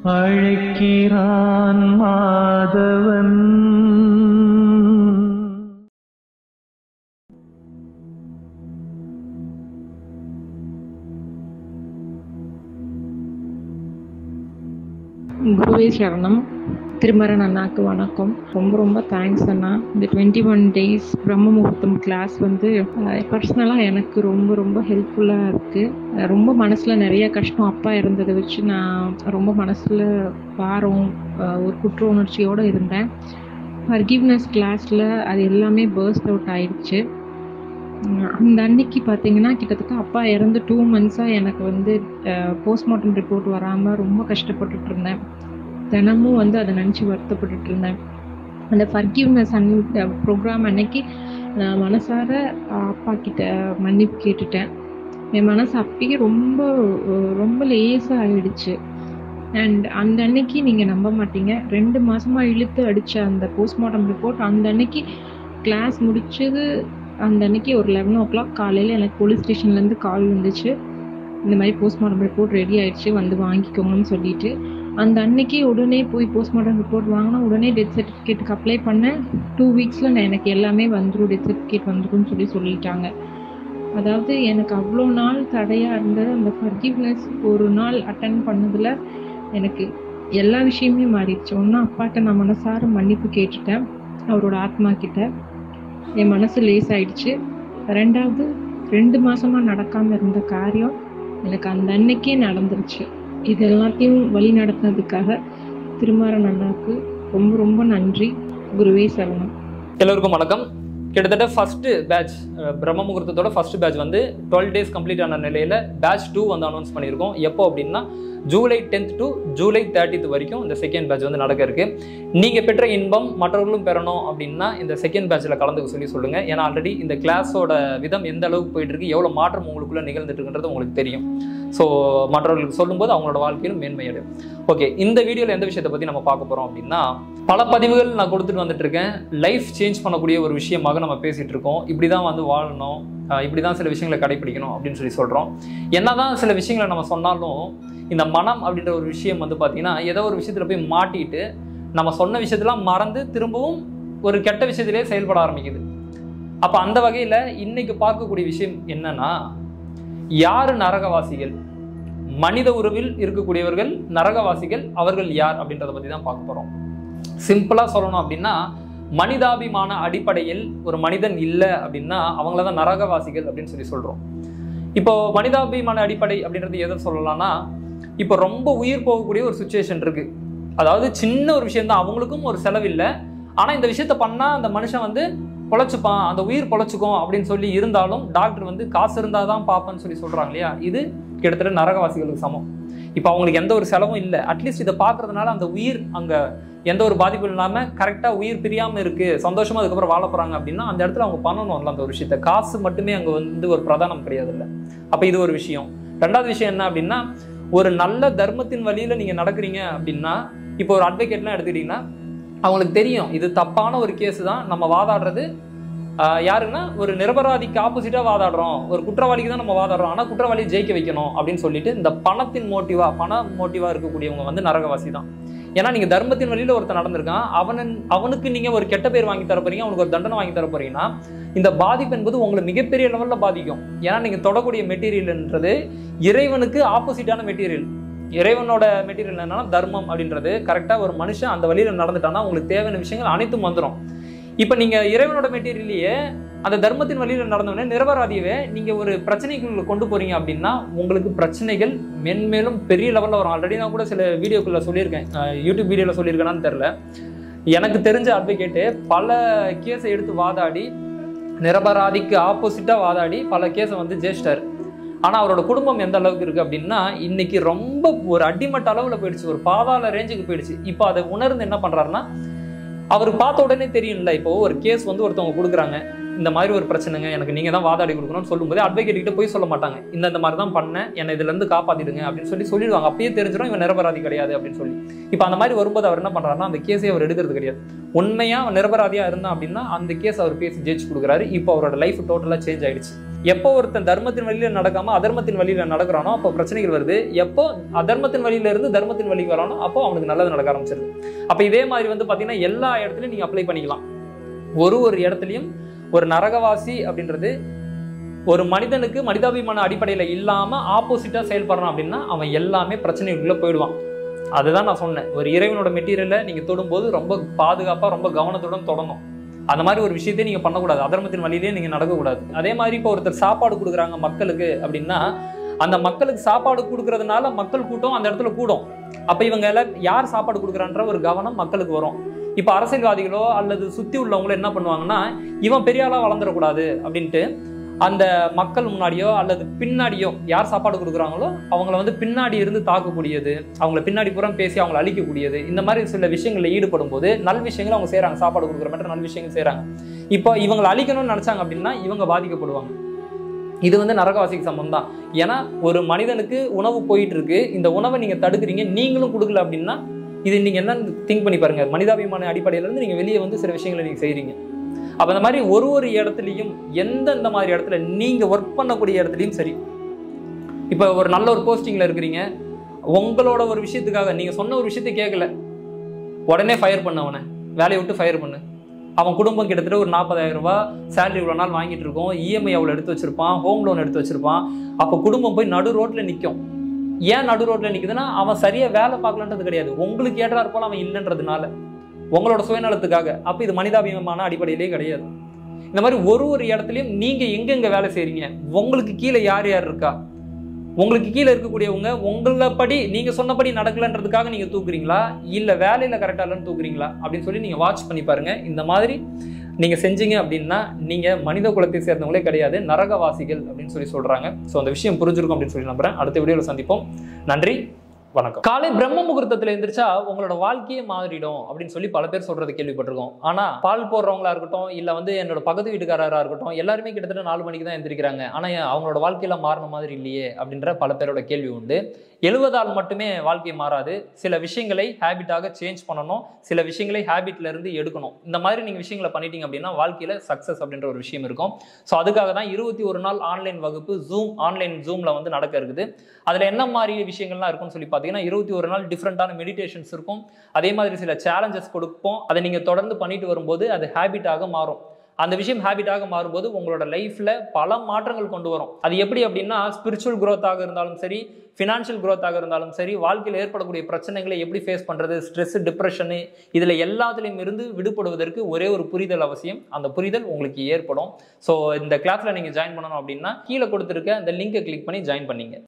அழைக்கிறான் மாதவன் குருவே சரணம் திருமரன் அண்ணாக்கு வணக்கம் ரொம்ப ரொம்ப தேங்க்ஸ் அண்ணா இந்த டுவெண்ட்டி ஒன் டேஸ் பிரம்ம முகூர்த்தம் கிளாஸ் வந்து பர்சனலாக எனக்கு ரொம்ப ரொம்ப ஹெல்ப்ஃபுல்லாக இருக்குது ரொம்ப மனசில் நிறைய கஷ்டம் அப்பா இருந்ததை வச்சு நான் ரொம்ப மனசில் பாரம் அஹ், ஒரு குற்ற உணர்ச்சியோடு இருந்தேன் ஃபர்கிவ்னஸ் கிளாஸில் அது எல்லாமே பேர்ஸ்ட் அவுட் ஆயிடுச்சு உம், அந்த அன்னைக்கு பார்த்தீங்கன்னா கிட்டத்தட்ட அப்பா இறந்து டூ மந்த்ஸாக எனக்கு வந்து போஸ்ட்மார்ட்டம் ரிப்போர்ட் வராமல் ரொம்ப கஷ்டப்பட்டுட்டு இருந்தேன் தினமும் வந்து அதை நினச்சி வருத்தப்பட்டுட்டு இருந்தேன் அந்த ஃபர்கிவ்னஸ் அன் ப்ரோக்ராம் அன்னைக்கு நான் மனசார அஹ், அப்பா கிட்ட மன்னிப்பு கேட்டுட்டேன் என் மனசு அப்பயே ரொம்ப அஹ், ரொம்ப லேசாக ஆயிடுச்சு அண்ட் அந்த அன்னைக்கு நீங்கள் நம்ப மாட்டீங்க ரெண்டு மாசமா இழுத்து அடித்த அந்த போஸ்ட்மார்ட்டம் ரிப்போர்ட் அந்த அன்னைக்கு கிளாஸ் முடிச்சது அந்த அன்னைக்கு ஒரு லெவன் ஓ கிளாக் காலையில் எனக்கு போலீஸ் ஸ்டேஷன்லேருந்து கால் வந்துச்சு இந்த மாதிரி போஸ்ட்மார்ட்டம் ரிப்போர்ட் ரெடி ஆயிடுச்சு வந்து வாங்கிக்கோங்கன்னு சொல்லிட்டு அந்த அன்னைக்கு உடனே போய் போஸ்ட்மார்ட்டம் ரிப்போர்ட் வாங்கினா உடனே டெத் சர்டிஃபிகேட்டுக்கு அப்ளை பண்ணேன் டூ வீக்ஸில் நான் எனக்கு எல்லாமே வந்துடும் டெத் சர்டிஃபிகேட் வந்துரும்னு சொல்லி சொல்லிட்டாங்க அதாவது எனக்கு அவ்வளோ நாள் தடையாக இருந்த அந்த ஃபர்கிவ்னஸ் ஒரு நாள் அட்டன் பண்ணதில் எனக்கு எல்லா விஷயமே மாறிடுச்சு ஒன்றும் அப்பாட்ட நான் மனசார மன்னிப்பு கேட்டுட்டேன் அவரோட ஆத்மா கிட்ட என் மனசு லேஸ் ஆயிடுச்சு ரெண்டாவது ரெண்டு மாசமா நடக்காம இருந்த காரியம் எனக்கு அந்த அன்னைக்கே நடந்துருச்சு இது எல்லாத்தையும் வழி நடத்தினதுக்காக திருமாறன் அண்ணாவுக்கு ரொம்ப ரொம்ப நன்றி குருவே சரணம் எல்லோருக்கும் வணக்கம் கிட்டத்தட்ட ஃபர்ஸ்ட் பேட்ச் பிரம்ம முகூர்த்தத்தோட ஃபர்ஸ்ட் பேட்ச் வந்து டுவெல் டேஸ் கம்ப்ளீட் ஆன நிலையில பேட்ச் டூ வந்து அனௌன்ஸ் பண்ணியிருக்கோம் எப்போ அப்படின்னா July tenth to July thirtieth வரைக்கும் இந்த செகண்ட் பேட்ச் வந்து நடக்க இருக்கு நீங்க பெற்ற இன்பம் மற்றவர்களும் பெறணும் அப்படின்னா இந்த செகண்ட் பேட்ச்ல கலந்துக்க சொல்லி சொல்லுங்க ஏன்னா ஆல்ரெடி இந்த கிளாஸோட விதம் எந்த அளவுக்கு போயிட்டு இருக்கு எவ்வளவு மாற்றம் உங்களுக்குள்ள நிகழ்ந்துட்டு இருக்குன்றது உங்களுக்கு தெரியும் ஸோ மற்றவர்களுக்கு சொல்லும்போது அவங்களோட வாழ்க்கையிலும் மேன்மையடையும் ஓகே இந்த வீடியோவில் எந்த விஷயத்தை பற்றி நம்ம பார்க்க போகிறோம் அப்படின்னா பல பதிவுகள் நான் கொடுத்துட்டு வந்துட்டு இருக்கேன் லைஃப் சேஞ்ச் பண்ணக்கூடிய ஒரு விஷயமாக நம்ம பேசிட்டு இருக்கோம் இப்படி தான் வந்து வாழணும் ஆஹ் இப்படி தான் சில விஷயங்களை கடைபிடிக்கணும் அப்படின்னு சொல்லி சொல்கிறோம் என்னதான் சில விஷயங்களை நம்ம சொன்னாலும் இந்த மனம் அப்படின்ற ஒரு விஷயம் வந்து பார்த்தீங்கன்னா ஏதோ ஒரு விஷயத்தில் போய் மாட்டிட்டு நம்ம சொன்ன விஷயத்தெல்லாம் மறந்து திரும்பவும் ஒரு கெட்ட விஷயத்திலே செயல்பட ஆரம்பிக்குது அப்போ அந்த வகையில் இன்னைக்கு பார்க்கக்கூடிய விஷயம் என்னன்னா யார் நரகவாசிகள் மனித உருவில் இருக்கக்கூடியவர்கள் நரகவாசிகள் அவர்கள் யார் அப்படின்றத பற்றி தான் பார்க்க போகிறோம் சிம்பிளாக சொல்லணும் அப்படின்னா மனிதாபிமான அடிப்படையில் ஒரு மனிதன் இல்லை அப்படின்னா அவங்கள தான் நரகவாசிகள் அப்படின்னு சொல்லி சொல்கிறோம் இப்போ மனிதாபிமான அடிப்படை அப்படின்றது எதை சொல்லலாம்னா இப்போ ரொம்ப உயிர் போகக்கூடிய ஒரு சுச்சுவேஷன் இருக்கு அதாவது சின்ன ஒரு விஷயம் தான் அவங்களுக்கும் ஒரு செலவு இல்லை ஆனால் இந்த விஷயத்த பண்ணால் அந்த மனுஷன் வந்து பொழைச்சுப்பான் அந்த உயிர் பொழைச்சுக்கும் அப்படின்னு சொல்லி இருந்தாலும் டாக்டர் வந்து காசு இருந்தால் தான் பார்ப்பேன்னு சொல்லி சொல்கிறாங்க இல்லையா இது கிட்டத்தட்ட நரகவாசிகளுக்கு சமம் இப்போ அவங்களுக்கு எந்த ஒரு செலவும் இல்லை அட்லீஸ்ட் இதை பார்க்கறதுனால அந்த உயிர் அங்கே எந்த ஒரு பாதிப்பும் இல்லாமல் கரெக்டாக உயிர் பிரியாமல் இருக்குது சந்தோஷமாக அதுக்கப்புறம் வாழ போகிறாங்க அப்படின்னா அந்த இடத்துல அவங்க பண்ணணும்ல அந்த ஒரு விஷயத்த காசு மட்டுமே அங்கே வந்து ஒரு பிரதானம் கிடையாது இல்லை அப்போ இது ஒரு விஷயம் ரெண்டாவது விஷயம் என்ன அப்படின்னா ஒரு நல்ல தர்மத்தின் வழியில் நீங்கள் நடக்கிறீங்க அப்படின்னா இப்போ ஒரு அட்வொகேட்லாம் எடுத்துக்கிட்டிங்கன்னா அவங்களுக்கு தெரியும் இது தப்பான ஒரு கேஸ் தான் நம்ம வாதாடுறது ஆஹ் யாருன்னா ஒரு நிரபராதிக்கு ஆப்போசிட்டாக வாதாடுறோம் ஒரு குற்றவாளிக்கு தான் நம்ம வாதாடுறோம் ஆனால் குற்றவாளி ஜெயிக்க வைக்கணும் அப்படின்னு சொல்லிட்டு இந்த பணத்தின் மோட்டிவா பண மோட்டிவா இருக்கக்கூடியவங்க வந்து நரகவாசி தான் ஏன்னா நீங்க தர்மத்தின் வழியில ஒருத்தன் நடந்திருக்கான் அவனன் அவனுக்கு நீங்க ஒரு கெட்ட பேர் வாங்கி தர போறீங்க அவனுக்கு ஒரு தண்டனை வாங்கி தர போறீங்கன்னா இந்த பாதிப்பு என்பது உங்களை மிகப்பெரிய லெவல்ல பாதிக்கும் ஏன்னா நீங்க தொடக்கூடிய மெட்டீரியல்ன்றது இறைவனுக்கு ஆப்போசிட்டான மெட்டீரியல் இறைவனோட மெட்டீரியல் என்னன்னா தர்மம் அப்படின்றது கரெக்டாக ஒரு மனுஷன் அந்த வழியில நடந்துட்டான்னா உங்களுக்கு தேவையான விஷயங்கள் அனைத்தும் வந்துடும் இப்போ நீங்க இறைவனோட மெட்டீரியலையே அந்த தர்மத்தின் வழியில நடந்தவொடனே நிரபராதியவே நீங்க ஒரு பிரச்சனைக்குள்ள கொண்டு போறீங்க அப்படின்னா உங்களுக்கு பிரச்சனைகள் மென்மேலும் பெரிய லெவல்ல வரும் ஆல்ரெடி நான் கூட சில வீடியோக்குள்ள சொல்லியிருக்கேன் அஹ் யூடியூப் வீடியோல சொல்லியிருக்கேனான்னு தெரியல எனக்கு தெரிஞ்ச அட்வொகேட்டு பல கேஸை எடுத்து வாதாடி நிரபராதிக்கு ஆப்போசிட்டா வாதாடி பல கேஸை வந்து ஜெயிச்சிட்டாரு ஆனா அவரோட குடும்பம் எந்த அளவுக்கு இருக்கு அப்படின்னா இன்னைக்கு ரொம்ப ஒரு அடிமட்ட அளவுல போயிடுச்சு ஒரு பாதாள ரேஞ்சுக்கு போயிடுச்சு இப்போ அதை உணர்ந்து என்ன பண்றாருன்னா அவருக்கு பார்த்த உடனே தெரியும்ல இப்போ ஒரு கேஸ் வந்து ஒருத்தவங்க கொடுக்குறாங்க இந்த மாதிரி ஒரு பிரச்சனைங்க எனக்கு நீங்க தான் வாதாடி கொடுக்கணும்னு சொல்லும்போது அட்வொகேட் கிட்ட போய் சொல்ல மாட்டாங்க இந்த இந்த மாதிரி தான் பண்ணேன் என்னை இதுல இருந்து காப்பாத்திடுங்க அப்படின்னு சொல்லி சொல்லிடுவாங்க அப்பயே தெரிஞ்சிடும் இவன் நிரபராதி கிடையாது அப்படின்னு சொல்லி இப்போ அந்த மாதிரி வரும்போது அவர் என்ன பண்றாருன்னா அந்த கேஸை அவர் எடுக்கிறது கிடையாது உண்மையா அவன் நிரபராதியா இருந்தான் அப்படின்னா அந்த கேஸ் அவர் பேசி ஜெயிச்சு கொடுக்குறாரு இப்போ அவரோட லைஃப் டோட்டலா சேஞ்ச் ஆயிடுச்சு எப்போ ஒருத்தன் தர்மத்தின் வழியில நடக்காம அதர்மத்தின் வழியில நடக்கிறானோ அப்போ பிரச்சனைகள் வருது எப்போ அதர்மத்தின் வழியில இருந்து தர்மத்தின் வழிக்கு வரானோ அப்போ அவனுக்கு நல்லது நடக்க ஆரம்பிச்சிருது அப்போ இதே மாதிரி வந்து பாத்தீங்கன்னா எல்லா இடத்துலையும் நீங்க அப்ளை பண்ணிக்கலாம் ஒரு ஒரு இடத்துலையும் ஒரு நரகவாசி அப்படின்றது ஒரு மனிதனுக்கு மனிதாபிமான அடிப்படையில் இல்லாம ஆப்போசிட்டா செயல்படுறான் அப்படின்னா அவன் எல்லாமே பிரச்சனைக்குள்ள போயிடுவான் அதுதான் நான் சொன்னேன் ஒரு இறைவனோட மெட்டீரியலை நீங்க தொடும்போது ரொம்ப பாதுகாப்பா ரொம்ப கவனத்துடன் தொடணும் அந்த மாதிரி ஒரு விஷயத்தை நீங்க பண்ணக்கூடாது அதர்மத்தின் வழியிலே நீங்க நடக்கக்கூடாது அதே மாதிரி இப்போ ஒருத்தர் சாப்பாடு கொடுக்குறாங்க மக்களுக்கு அப்படின்னா அந்த மக்களுக்கு சாப்பாடு கொடுக்கறதுனால மக்கள் கூட்டம் அந்த இடத்துல கூடும் அப்ப இவங்க எல்லாம் யார் சாப்பாடு கொடுக்குறான்ற ஒரு கவனம் மக்களுக்கு வரும் இப்போ அரசியல்வாதிகளோ அல்லது சுத்தி உள்ளவங்களோ என்ன பண்ணுவாங்கன்னா இவன் பெரிய ஆளா வளர்ந்துடக்கூடாது அப்படின்ட்டு அந்த மக்கள் முன்னாடியோ அல்லது பின்னாடியோ யார் சாப்பாடு கொடுக்குறாங்களோ அவங்கள வந்து பின்னாடி இருந்து தாக்கக்கூடியது அவங்கள பின்னாடி புறம் பேசி அவங்கள அழிக்கக்கூடியது இந்த மாதிரி சில விஷயங்களில் ஈடுபடும் போது நல் விஷயங்கள் அவங்க செய்றாங்க சாப்பாடு கொடுக்குற மாதிரி நல் விஷயங்கள் செய்றாங்க இப்போ இவங்களை அழிக்கணும்னு நினைச்சாங்க அப்படின்னா இவங்க பாதிக்கப்படுவாங்க இது வந்து நரகவாசிக்கு சம்பந்தம் தான் ஏன்னா ஒரு மனிதனுக்கு உணவு போயிட்டு இருக்கு இந்த உணவை நீங்க தடுக்கிறீங்க நீங்களும் கொடுக்கல அப்படின்னா இது நீங்க என்னன்னு திங்க் பண்ணி பாருங்க மனிதாபிமான அடிப்படையில இருந்து நீங்க வெளியே வந்து சில விஷயங்களை நீங்க செய்றீங்க அப்ப அந்த மாதிரி ஒரு ஒரு இடத்துலையும் எந்தெந்த மாதிரி இடத்துல நீங்க ஒர்க் பண்ணக்கூடிய இடத்துலையும் சரி இப்போ ஒரு நல்ல ஒரு போஸ்டிங்ல இருக்கிறீங்க உங்களோட ஒரு விஷயத்துக்காக நீங்க சொன்ன ஒரு விஷயத்தை கேட்கல உடனே ஃபயர் பண்ண அவனை வேலையை விட்டு ஃபயர் பண்ணு அவன் குடும்பம் கிட்டத்தட்ட ஒரு நாற்பதாயிரம் ரூபாய் சேலரி இவ்வளோ நாள் வாங்கிட்டு இருக்கோம் இஎம்ஐ அவ்வளோ எடுத்து வச்சிருப்பான் ஹோம் லோன் எடுத்து வச்சிருப்பான் அப்போ குடும்பம் போய் நடு ரோட்ல நிற்கும் ஏன் நடு ரோட்ல நிக்குதுன்னா அவன் சரியா வேலை பார்க்கலன்றது கிடையாது உங்களுக்கு ஏற்றாற் போல அவன் இல்லைன்றதுனால உங்களோட சுயநலத்துக்காக அப்போ இது மனிதாபிமான அடிப்படையிலே கிடையாது இந்த மாதிரி ஒரு ஒரு இடத்துலையும் நீங்க எங்கெங்க வேலை செய்றீங்க உங்களுக்கு கீழே யார் யார் இருக்கா உங்களுக்கு கீழே இருக்கக்கூடியவங்க உங்களை படி நீங்க சொன்னபடி நடக்கலன்றதுக்காக நீங்க தூக்குறீங்களா இல்ல வேலையில கரெக்டா இல்லைன்னு தூக்குறீங்களா அப்படின்னு சொல்லி நீங்க வாட்ச் பண்ணி பாருங்க இந்த மாதிரி நீங்க செஞ்சீங்க அப்படின்னா நீங்க மனித குலத்தை சேர்ந்தவங்களே கிடையாது நரகவாசிகள் அப்படின்னு சொல்லி சொல்றாங்க ஸோ அந்த விஷயம் புரிஞ்சிருக்கும் அப்படின்னு சொல்லி நம்புறேன் அடுத்த வீடியோவில் சந்திப்போம் நன்றி வணக்கம் காலை பிரம்ம முகூர்த்தத்துல எந்திரிச்சா உங்களோட வாழ்க்கையே மாறிடும் அப்படின்னு சொல்லி பல பேர் சொல்றது கேள்விப்பட்டிருக்கோம் ஆனா பால் போடுறவங்களா இருக்கட்டும் இல்ல வந்து என்னோட பக்கத்து வீட்டுக்காரரா இருக்கட்டும் எல்லாருமே கிட்டத்தட்ட நாலு மணிக்கு தான் எந்திரிக்கிறாங்க ஆனா ஏன் அவங்களோட வாழ்க்கையில மாறின மாதிரி இல்லையே அப்படின்ற பல பேரோட கேள்வி உண்டு எழுவதால் மட்டுமே வாழ்க்கை மாறாது சில விஷயங்களை ஹேபிட்டாக சேஞ்ச் பண்ணணும் சில விஷயங்களை ஹேபிட்ல இருந்து எடுக்கணும் இந்த மாதிரி நீங்க விஷயங்களை பண்ணிட்டீங்க அப்படின்னா வாழ்க்கையில சக்சஸ் அப்படின்ற ஒரு விஷயம் இருக்கும் ஸோ அதுக்காக தான் இருபத்தி ஒரு நாள் ஆன்லைன் வகுப்பு ஜூம் ஆன்லைன் ஜூம்ல வந்து நடக்க இருக்குது அதுல என்ன மாதிரி விஷயங்கள்லாம் இருக்கும்னு சொல்லி பார்த்தீங்கன்னா இருபத்தி ஒரு நாள் டிஃப்ரெண்டான மெடிடேஷன்ஸ் இருக்கும் அதே மாதிரி சில சேலஞ்சஸ் கொடுப்போம் அதை நீங்க தொடர்ந்து பண்ணிட்டு வரும்போது அது ஹேபிட்டாக மாறும் அந்த விஷயம் ஹேபிட்டாக மாறும்போது உங்களோட லைஃப்ல பல மாற்றங்கள் கொண்டு வரும் அது எப்படி அப்படின்னா ஸ்பிரிச்சுவல் growth-ஆக இருந்தாலும் சரி ஃபினான்ஷியல் growth-ஆக இருந்தாலும் சரி வாழ்க்கையில் ஏற்படக்கூடிய பிரச்சனைகளை எப்படி ஃபேஸ் பண்றது ஸ்ட்ரெஸ் டிப்ரெஷனு இதுல எல்லாத்துலேயும் இருந்து விடுபடுவதற்கு ஒரே ஒரு புரிதல் அவசியம் அந்த புரிதல் உங்களுக்கு ஏற்படும் ஸோ இந்த கிளாஸ்ல நீங்க ஜாயின் பண்ணணும் அப்படின்னா கீழே கொடுத்துருக்க அந்த லிங்கை கிளிக் பண்ணி ஜாயின் பண்ணீங்க